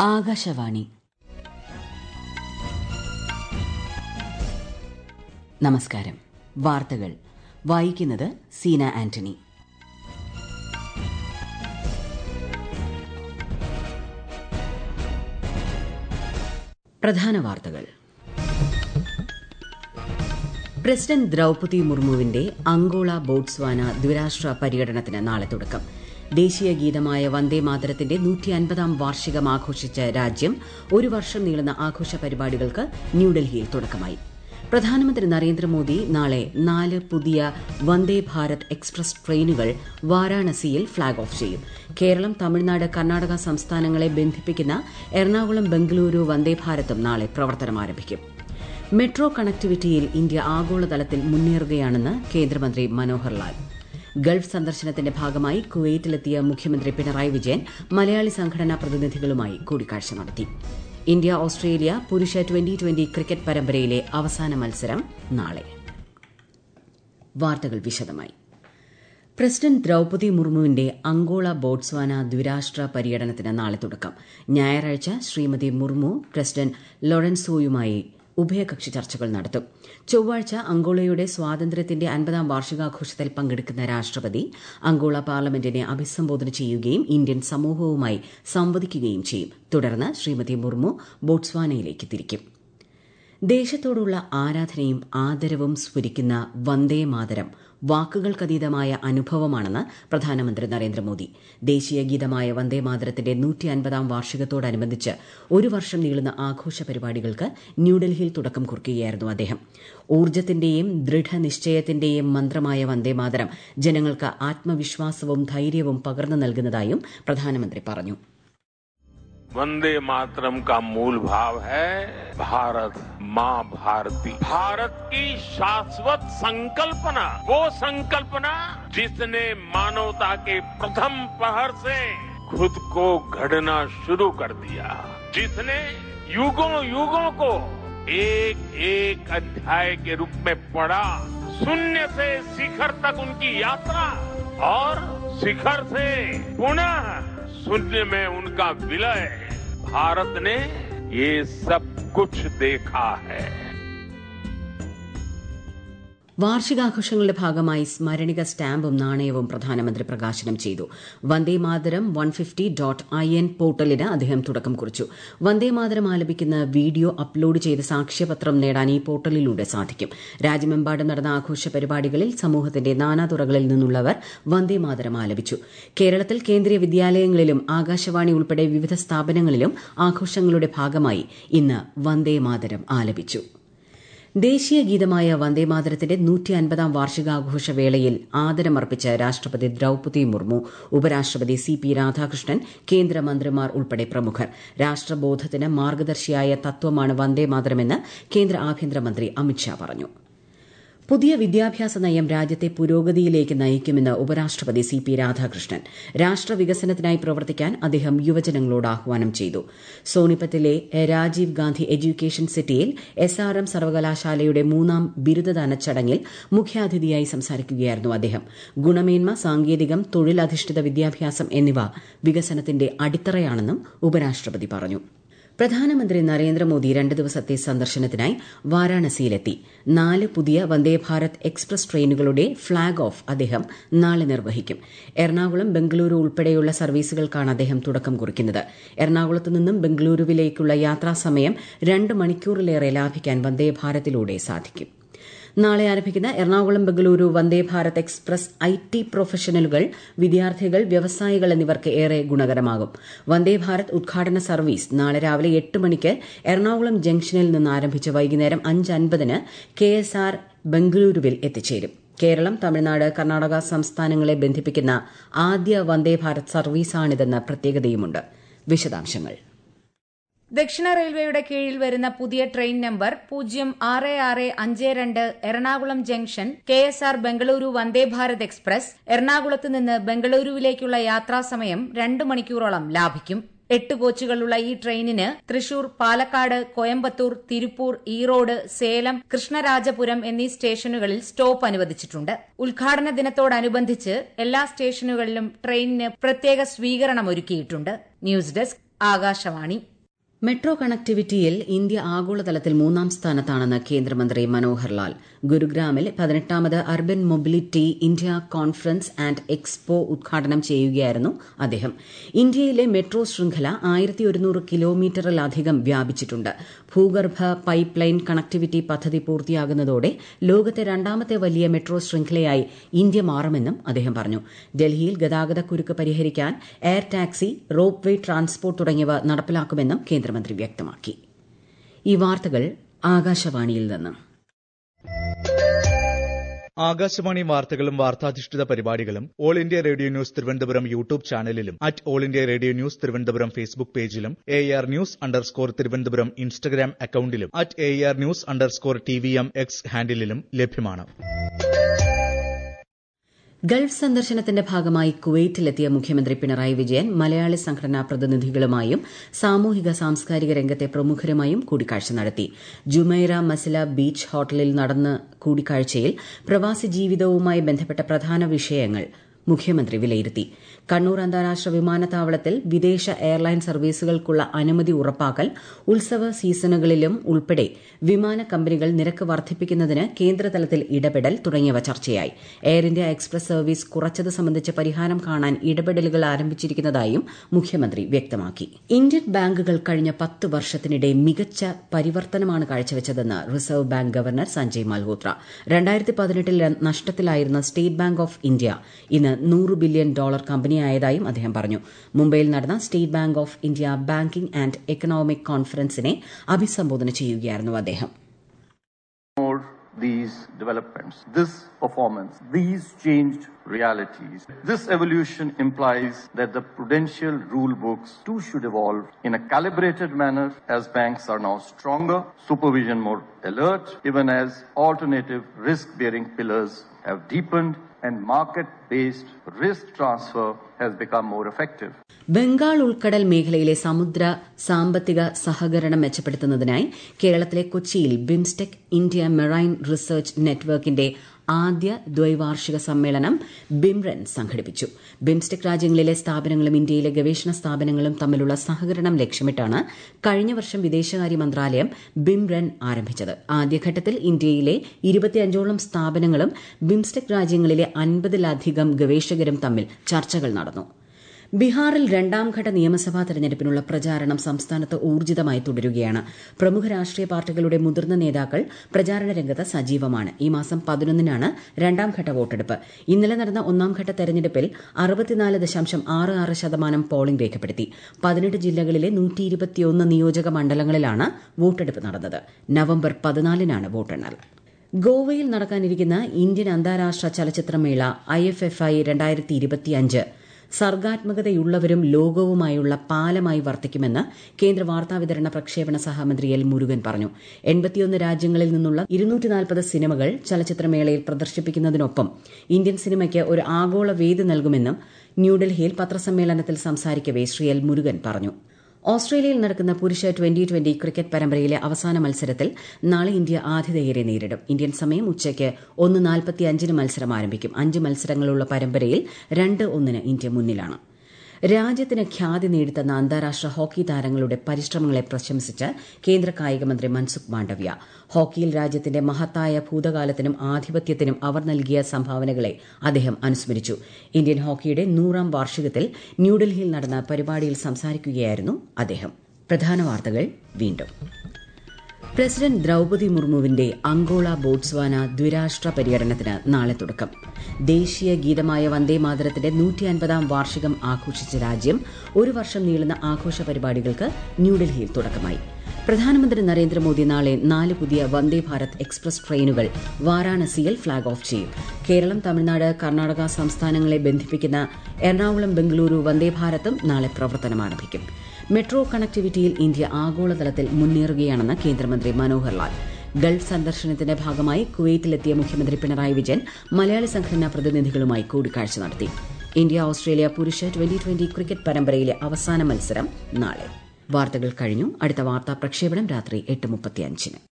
ആകാശവാണി നമസ്കാരം വാർത്തകൾ വായിക്കുന്നത് സീന ആന്റണി പ്രധാന വാർത്തകൾ പ്രസിഡന്റ് ദ്രൌപതി മുർമുവിന്റെ അങ്കോള ബോട്സ്വാന ദ്വിരാഷ്ട്ര പര്യടനത്തിന് നാളെ തുടക്കം ദേശീയ ഗീതമായ വന്ദേ മാതരത്തിന്റെ നൂറ്റി അൻപതാം വാർഷികം ആഘോഷിച്ച രാജ്യം ഒരു വർഷം നീളുന്ന ആഘോഷ പരിപാടികൾക്ക് ന്യൂഡൽഹിയിൽ തുടക്കമായി പ്രധാനമന്ത്രി നരേന്ദ്രമോദി നാളെ നാല് പുതിയ വന്ദേ ഭാരത് എക്സ്പ്രസ് ട്രെയിനുകൾ വാരാണസിയിൽ ഫ്ളാഗ് ഓഫ് ചെയ്യും കേരളം തമിഴ്നാട് കർണാടക സംസ്ഥാനങ്ങളെ ബന്ധിപ്പിക്കുന്ന എറണാകുളം ബംഗളൂരു വന്ദേ ഭാരതും നാളെ പ്രവർത്തനം ആരംഭിക്കും മെട്രോ കണക്ടിവിറ്റിയിൽ ഇന്ത്യ ആഗോളതലത്തിൽ മുന്നേറുകയാണെന്ന് കേന്ദ്രമന്ത്രി മനോഹർ ലാൽ ഗൾഫ് സന്ദർശനത്തിന്റെ ഭാഗമായി കുവൈറ്റിലെത്തിയ മുഖ്യമന്ത്രി പിണറായി വിജയൻ മലയാളി സംഘടനാ പ്രതിനിധികളുമായി കൂടിക്കാഴ്ച നടത്തി ഇന്ത്യ ഓസ്ട്രേലിയ പുരുഷ ട്വന്റി ട്വന്റി ക്രിക്കറ്റ് പരമ്പരയിലെ അവസാന മത്സരം നാളെ വാർത്തകൾ വിശദമായി പ്രസിഡന്റ് ദ്രൌപതി മുർമുവിന്റെ അങ്കോള ബോട്സ്വാന ദ്വിരാഷ്ട്ര പര്യടനത്തിന് നാളെ തുടക്കം ഞായറാഴ്ച ശ്രീമതി മുർമു പ്രസിഡന്റ് ലോറൻസോയുമായി ഉഭയകക്ഷി ചർച്ചകൾ നടത്തും ചൊവ്വാഴ്ച അങ്കോളയുടെ സ്വാതന്ത്ര്യത്തിന്റെ അൻപതാം വാർഷികാഘോഷത്തിൽ പങ്കെടുക്കുന്ന രാഷ്ട്രപതി അങ്കോള പാർലമെന്റിനെ അഭിസംബോധന ചെയ്യുകയും ഇന്ത്യൻ സമൂഹവുമായി സംവദിക്കുകയും ചെയ്യും തുടർന്ന് ശ്രീമതി മുർമു ബോട്സ്വാനയിലേക്ക് തിരിക്കും ദേശത്തോടുള്ള ആരാധനയും ആദരവും സ്ഫുരിക്കുന്ന വന്ദേ മാതരം വാക്കുകൾക്കതീതമായ അനുഭവമാണെന്ന് പ്രധാനമന്ത്രി നരേന്ദ്രമോദി ദേശീയ ഗീതമായ വന്ദേ മാതരത്തിന്റെ നൂറ്റി അൻപതാം വാർഷികത്തോടനുബന്ധിച്ച് ഒരു വർഷം നീളുന്ന ആഘോഷ പരിപാടികൾക്ക് ന്യൂഡൽഹിയിൽ തുടക്കം കുറിക്കുകയായിരുന്നു അദ്ദേഹം ഊർജ്ജത്തിന്റെയും ദൃഢനിശ്ചയത്തിന്റെയും മന്ത്രമായ വന്ദേ മാതരം ജനങ്ങൾക്ക് ആത്മവിശ്വാസവും ധൈര്യവും പകർന്നു നൽകുന്നതായും പ്രധാനമന്ത്രി പറഞ്ഞു वंदे मातरम का मूल भाव है भारत माँ भारती भारत की शाश्वत संकल्पना वो संकल्पना जिसने मानवता के प्रथम पहर से खुद को घड़ना शुरू कर दिया जिसने युगों युगों को एक एक अध्याय के रूप में पढ़ा शून्य से शिखर तक उनकी यात्रा और शिखर से पुनः शून्य में उनका विलय भारत ने ये सब कुछ देखा है വാർഷികാഘോഷങ്ങളുടെ ഭാഗമായി സ്മരണിക സ്റ്റാമ്പും നാണയവും പ്രധാനമന്ത്രി പ്രകാശനം ചെയ്തു Vande Mataram one fifty dot I N പോർട്ടലിന് അദ്ദേഹം തുടക്കം കുറിച്ചു വന്ദേമാതരം ആലപിക്കുന്ന വീഡിയോ അപ്ലോഡ് ചെയ്ത് സാക്ഷ്യപത്രം നേടാൻ ഈ പോർട്ടലിലൂടെ സാധിക്കും രാജ്യമെമ്പാടും നടന്ന ആഘോഷ പരിപാടികളിൽ സമൂഹത്തിന്റെ നാനാതുറകളിൽ നിന്നുള്ളവർ വന്ദേമാതരം ആലപിച്ചു കേരളത്തിൽ കേന്ദ്രീയ വിദ്യാലയങ്ങളിലും ആകാശവാണി ഉൾപ്പെടെ വിവിധ സ്ഥാപനങ്ങളിലും ആഘോഷങ്ങളുടെ ഭാഗമായി ഇന്ന് വന്ദേമാതരം ആലപിച്ചു ദേശീയ ഗീതമായ വന്ദേമാതരത്തിന്റെ നൂറ്റി അൻപതാം വാർഷികാഘോഷ വേളയിൽ ആദരമർപ്പിച്ച രാഷ്ട്രപതി ദ്രൌപതി മുർമു ഉപരാഷ്ട്രപതി സി പി രാധാകൃഷ്ണൻ കേന്ദ്രമന്ത്രിമാർ ഉൾപ്പെടെ പ്രമുഖർ രാഷ്ട്രബോധത്തിന് മാർഗദർശിയായ തത്വമാണ് വന്ദേമാതരമെന്ന് കേന്ദ്ര ആഭ്യന്തരമന്ത്രി അമിത്ഷാ പറഞ്ഞു പുതിയ വിദ്യാഭ്യാസ നയം രാജ്യത്തെ പുരോഗതിയിലേക്ക് നയിക്കുമെന്ന് ഉപരാഷ്ട്രപതി സി പി രാധാകൃഷ്ണൻ രാഷ്ട്ര വികസനത്തിനായി പ്രവർത്തിക്കാൻ അദ്ദേഹം യുവജനങ്ങളോട് ആഹ്വാനം ചെയ്തു സോണിപ്പത്തിലെ രാജീവ് ഗാന്ധി എഡ്യൂക്കേഷൻ സിറ്റിയിൽ എസ് ആർ എം സർവകലാശാലയുടെ മൂന്നാം ബിരുദദാന ചടങ്ങിൽ മുഖ്യാതിഥിയായി സംസാരിക്കുകയായിരുന്നു അദ്ദേഹം ഗുണമേന്മ സാങ്കേതികം തൊഴിലധിഷ്ഠിത വിദ്യാഭ്യാസം എന്നിവ വികസനത്തിന്റെ അടിത്തറയാണെന്നും ഉപരാഷ്ട്രപതി പറഞ്ഞു പ്രധാനമന്ത്രി നരേന്ദ്രമോദി രണ്ട് ദിവസത്തെ സന്ദർശനത്തിനായി വാരാണസിയിലെത്തി നാല് പുതിയ വന്ദേഭാരത് എക്സ്പ്രസ് ട്രെയിനുകളുടെ ഫ്ളാഗ് ഓഫ് അദ്ദേഹം നാളെ നിർവഹിക്കും എറണാകുളം ബംഗളൂരു ഉൾപ്പെടെയുള്ള സർവീസുകൾക്കാണ് അദ്ദേഹം തുടക്കം കുറിക്കുന്നത് എറണാകുളത്ത് നിന്നും ബംഗളൂരുവിലേക്കുള്ള യാത്രാസമയം രണ്ട് മണിക്കൂറിലേറെ ലാഭിക്കാൻ വന്ദേഭാരതിലൂടെ സാധിക്കും നാളെ ആരംഭിക്കുന്ന Ernakulam Bengaluru Vande Bharat express I T പ്രൊഫഷണലുകൾ വിദ്യാർത്ഥികൾ വ്യവസായികൾ എന്നിവർക്ക് ഏറെ ഗുണകരമാകും വന്ദേ ഭാരത് ഉദ്ഘാടന സർവീസ് നാളെ രാവിലെ എട്ട് മണിക്ക് എറണാകുളം ജംഗ്ഷനിൽ നിന്ന് ആരംഭിച്ച് വൈകുന്നേരം അഞ്ച് അൻപതിന് കെ എസ് ആർ ബംഗളൂരുവിൽ എത്തിച്ചേരും കേരളം തമിഴ്നാട് കർണാടക സംസ്ഥാനങ്ങളെ ബന്ധിപ്പിക്കുന്ന ആദ്യ വന്ദേ ഭാരത് സർവീസാണിതെന്ന പ്രത്യേകതയുമുണ്ട് വിശദാംശങ്ങൾ ദക്ഷിണ റെയിൽവേയുടെ കീഴിൽ വരുന്ന പുതിയ ട്രെയിൻ നമ്പർ പൂജ്യം ആറ് ആറ് അഞ്ച് രണ്ട് Ernakulam junction K S R Bengaluru Vande Bharat express എറണാകുളത്ത് നിന്ന് ബംഗളൂരുവിലേക്കുള്ള യാത്രാസമയം രണ്ട് മണിക്കൂറോളം ലാഭിക്കും എട്ട് കോച്ചുകളുള്ള ഈ ട്രെയിനിന് തൃശൂർ പാലക്കാട് കോയമ്പത്തൂർ തിരുപ്പൂർ ഈറോഡ് സേലം കൃഷ്ണരാജപുരം എന്നീ സ്റ്റേഷനുകളിൽ സ്റ്റോപ്പ് അനുവദിച്ചിട്ടുണ്ട് ഉദ്ഘാടന ദിനത്തോടനുബന്ധിച്ച് എല്ലാ സ്റ്റേഷനുകളിലും ട്രെയിനിന് പ്രത്യേക സ്വീകരണം ഒരുക്കിയിട്ടുണ്ട് ന്യൂസ് ഡെസ്ക് ആകാശവാണി മെട്രോ കണക്ടിവിറ്റിയിൽ ഇന്ത്യ ആഗോളതലത്തിൽ മൂന്നാം സ്ഥാനത്താണെന്ന് കേന്ദ്രമന്ത്രി മനോഹർ ലാൽ ഗുരുഗ്രാമിൽ പതിനെട്ടാമത് urban mobility India conference and expo ഉദ്ഘാടനം ചെയ്യുകയായിരുന്നു അദ്ദേഹം ഇന്ത്യയിലെ മെട്രോ ശൃംഖല ആയിരത്തി ഒരുന്നൂറ് കിലോമീറ്ററിലധികം വ്യാപിച്ചിട്ടുണ്ട് ഭൂഗർഭ പൈപ്പ് ലൈൻ കണക്ടിവിറ്റി പദ്ധതി പൂർത്തിയാകുന്നതോടെ ലോകത്തെ രണ്ടാമത്തെ വലിയ മെട്രോ ശൃംഖലയായി ഇന്ത്യ മാറുമെന്നും അദ്ദേഹം പറഞ്ഞു ഡൽഹിയിൽ ഗതാഗതക്കുരുക്ക് പരിഹരിക്കാൻ air taxi rope way transport തുടങ്ങിയവ നടപ്പിലാക്കുമെന്നും കേന്ദ്രമന്ത്രി വ്യക്തമാക്കി ഈ വാർത്തകൾ ആകാശവാണിയിൽ നിന്ന് ആകാശവാണി വാർത്തകളും വാർത്താധിഷ്ഠിത പരിപാടികളും all India radio news Thiruvananthapuram YouTube ചാനലിലും at all India radio news Thiruvananthapuram Facebook പേജിലും A R news underscore Thiruvananthapuram Instagram അക്കൌണ്ടിലും at A R news underscore T V M X ഹാൻഡിലും ലഭ്യമാണ് ഗൾഫ് സന്ദർശനത്തിന്റെ ഭാഗമായി കുവൈറ്റിലെത്തിയ മുഖ്യമന്ത്രി പിണറായി വിജയൻ മലയാളി സംഘടനാ പ്രതിനിധികളുമായും സാമൂഹിക സാംസ്കാരിക രംഗത്തെ പ്രമുഖരുമായും കൂടിക്കാഴ്ച നടത്തി ജുമൈറ മസില ബീച്ച് ഹോട്ടലിൽ നടന്ന കൂടിക്കാഴ്ചയിൽ പ്രവാസി ജീവിതവുമായി ബന്ധപ്പെട്ട പ്രധാന വിഷയങ്ങൾ മുഖ്യമന്ത്രി വിലയിരുത്തി കണ്ണൂർ അന്താരാഷ്ട്ര വിമാനത്താവളത്തിൽ വിദേശ എയർലൈൻ സർവീസുകൾക്കുള്ള അനുമതി ഉറപ്പാക്കൽ ഉത്സവ സീസണുകളിലും ഉൾപ്പെടെ വിമാന കമ്പനികൾ നിരക്ക് വർദ്ധിപ്പിക്കുന്നതിന് കേന്ദ്രതലത്തിൽ ഇടപെടൽ തുടങ്ങിയവ ചർച്ചയായി എയർ ഇന്ത്യ എക്സ്പ്രസ് സർവീസ് കുറച്ചത് സംബന്ധിച്ച് പരിഹാരം കാണാൻ ഇടപെടലുകൾ ആരംഭിച്ചിരിക്കുന്നതായും മുഖ്യമന്ത്രി വ്യക്തമാക്കി ഇന്ത്യൻ ബാങ്കുകൾ കഴിഞ്ഞ പത്ത് വർഷത്തിനിടെ മികച്ച പരിവർത്തനമാണ് കാഴ്ചവെച്ചതെന്ന് reserve bank governor Sanjay Malhotra രണ്ടായിരത്തി പതിനെട്ടിൽ നഷ്ടത്തിലായിരുന്ന സ്റ്റേറ്റ് ബാങ്ക് ഓഫ് ഇന്ത്യ ഇന്ന് നൂറ് ബില്യൺ ഡോളർ കമ്പനിയായതായും അദ്ദേഹം പറഞ്ഞു മുംബൈയിൽ നടന്ന state bank of India banking and economic കോൺഫറൻസിനെ അഭിസംബോധന ചെയ്യുകയായിരുന്നു അദ്ദേഹം these developments, this performance, these changed realities. This evolution implies that the prudential rule books too should evolve in a calibrated manner as banks are now stronger, supervision more alert, even as alternative risk-bearing pillars have deepened and market-based risk transfer has become more effective. Bengal ഉൾക്കടൽ മേഖലയിലെ സമുദ്ര സാമ്പത്തിക സഹകരണം മെച്ചപ്പെടുത്തുന്നതിനായി കേരളത്തിലെ കൊച്ചിയിൽ BIMSTEC India marine research നെറ്റ്വർക്കിന്റെ ആദ്യ ദ്വൈവാർഷിക സമ്മേളനം ബിംറൻ സംഘടിപ്പിച്ചു ബിംസ്റ്റെക് രാജ്യങ്ങളിലെ സ്ഥാപനങ്ങളും ഇന്ത്യയിലെ ഗവേഷണ സ്ഥാപനങ്ങളും തമ്മിലുള്ള സഹകരണം ലക്ഷ്യമിട്ടാണ് കഴിഞ്ഞ വർഷം വിദേശകാര്യ മന്ത്രാലയം ബിംറൻ ആരംഭിച്ചത് ആദ്യഘട്ടത്തിൽ ഇന്ത്യയിലെ ഇരുപത്തിയഞ്ചോളം സ്ഥാപനങ്ങളും ബിംസ്റ്റെക് രാജ്യങ്ങളിലെ അൻപതിലധികം ഗവേഷകരും തമ്മിൽ ചർച്ചകൾ നടന്നു ബീഹാറിൽ രണ്ടാംഘട്ട നിയമസഭാ തെരഞ്ഞെടുപ്പിനുള്ള പ്രചാരണം സംസ്ഥാനത്ത് ഊർജിതമായി തുടരുകയാണ് പ്രമുഖ രാഷ്ട്രീയ പാർട്ടികളുടെ മുതിർന്ന നേതാക്കൾ പ്രചാരണ രംഗത്ത് സജീവമാണ് ഈ മാസം പതിനൊന്നിനാണ് രണ്ടാംഘട്ട വോട്ടെടുപ്പ് ഇന്നലെ നടന്ന ഒന്നാംഘട്ട തെരഞ്ഞെടുപ്പിൽ അറുപത്തിനാല് ദശാംശം ആറ് ആറ് ശതമാനം പോളിംഗ് രേഖപ്പെടുത്തി പതിനെട്ട് ജില്ലകളിലെ നൂറ്റി ഇരുപത്തിയൊന്ന് നിയോജക മണ്ഡലങ്ങളിലാണ് വോട്ടെടുപ്പ് നടന്നത് നവംബർ പതിനാലിനാണ് വോട്ടെണ്ണൽ ഗോവയിൽ നടക്കാനിരിക്കുന്ന ഇന്ത്യൻ അന്താരാഷ്ട്ര ചലച്ചിത്രമേള ഐ എഫ് എഫ് ഐ രണ്ടായിരത്തി ഇരുപത്തിയഞ്ച് സർഗാത്മകതയുള്ളവരും ലോകവുമായുള്ള പാലമായി വർത്തിക്കുമെന്ന് കേന്ദ്ര വാർത്താവിതരണ പ്രക്ഷേപണ സഹമന്ത്രി എൽ മുരുകൻ പറഞ്ഞു എൺപത്തിയൊന്ന് രാജ്യങ്ങളിൽ നിന്നുള്ള ഇരുന്നൂറ്റി നാൽപ്പത് സിനിമകൾ ചലച്ചിത്രമേളയിൽ പ്രദർശിപ്പിക്കുന്നതിനൊപ്പം ഇന്ത്യൻ സിനിമയ്ക്ക് ഒരു ആഗോള വേദി നൽകുമെന്നും ന്യൂഡൽഹിയിൽ പത്രസമ്മേളനത്തിൽ സംസാരിക്കവെ ശ്രീ എൽ മുരുകൻ പറഞ്ഞു ഓസ്ട്രേലിയയിൽ നടക്കുന്ന പുരുഷ ട്വന്റി ട്വന്റി ക്രിക്കറ്റ് പരമ്പരയിലെ അവസാന മത്സരത്തിൽ നാളെ ഇന്ത്യ ആതിഥേയരെ നേരിടും ഇന്ത്യൻ സമയം ഉച്ചയ്ക്ക് ഒന്ന് നാൽപ്പത്തിയഞ്ചിന് മത്സരം ആരംഭിക്കും അഞ്ച് മത്സരങ്ങളുള്ള പരമ്പരയിൽ രണ്ട് ഒന്നിന് ഇന്ത്യ മുന്നിലാണ് രാജ്യത്തിന് ഖ്യാതി നേടിത്തന്ന അന്താരാഷ്ട്ര ഹോക്കി താരങ്ങളുടെ പരിശ്രമങ്ങളെ പ്രശംസിച്ച് കേന്ദ്ര കായികമന്ത്രി മൻസുഖ് മാണ്ഡവ്യ ഹോക്കിയിൽ രാജ്യത്തിന്റെ മഹത്തായ ഭൂതകാലത്തിനും ആധിപത്യത്തിനും അവർ നൽകിയ സംഭാവനകളെ അദ്ദേഹം അനുസ്മരിച്ചു ഇന്ത്യൻ ഹോക്കിയുടെ നൂറാം വാർഷികത്തിൽ ന്യൂഡൽഹിയിൽ നടന്ന പരിപാടിയിൽ സംസാരിക്കുകയായിരുന്നു അദ്ദേഹം പ്രധാന വാർത്തകൾ വീണ്ടും പ്രസിഡന്റ് ദ്രൌപതി മുർമുവിന്റെ അങ്കോള ബോട്സ്വാന ദ്വിരാഷ്ട്ര പര്യടനത്തിന് നാളെ തുടക്കം ദേശീയ ഗീതമായ വന്ദേ മാതരത്തിന്റെ നൂറ്റി അൻപതാം വാർഷികം ആഘോഷിച്ച രാജ്യം ഒരു വർഷം നീളുന്ന ആഘോഷ പരിപാടികൾക്ക് ന്യൂഡൽഹിയിൽ തുടക്കമായി പ്രധാനമന്ത്രി നരേന്ദ്രമോദി നാളെ നാല് പുതിയ വന്ദേ ഭാരത് എക്സ്പ്രസ് ട്രെയിനുകൾ വാരാണസിയിൽ ഫ്ളാഗ് ഓഫ് ചെയ്യും കേരളം തമിഴ്നാട് കർണാടക സംസ്ഥാനങ്ങളെ ബന്ധിപ്പിക്കുന്ന എറണാകുളം ബംഗളൂരു വന്ദേ ഭാരതും നാളെ പ്രവർത്തനം ആരംഭിക്കും മെട്രോ കണക്ടിവിറ്റിയിൽ ഇന്ത്യ ആഗോളതലത്തിൽ മുന്നേറുകയാണെന്ന് കേന്ദ്രമന്ത്രി മനോഹർ ലാൽ ഗൾഫ് സന്ദർശനത്തിന്റെ ഭാഗമായി കുവൈറ്റിലെത്തിയ മുഖ്യമന്ത്രി പിണറായി വിജയൻ മലയാളി സംഘടനാ പ്രതിനിധികളുമായി കൂടിക്കാഴ്ച നടത്തി ഇന്ത്യ ഓസ്ട്രേലിയ പുരുഷ ട്വന്റി ട്വന്റി ക്രിക്കറ്റ് പരമ്പരയിലെ അവസാന മത്സരം നാളെ വാർത്തകൾ കഴിഞ്ഞു അടുത്ത വാർത്താ പ്രക്ഷേപണം രാത്രി എട്ട് മുപ്പത്തിയഞ്ചിന്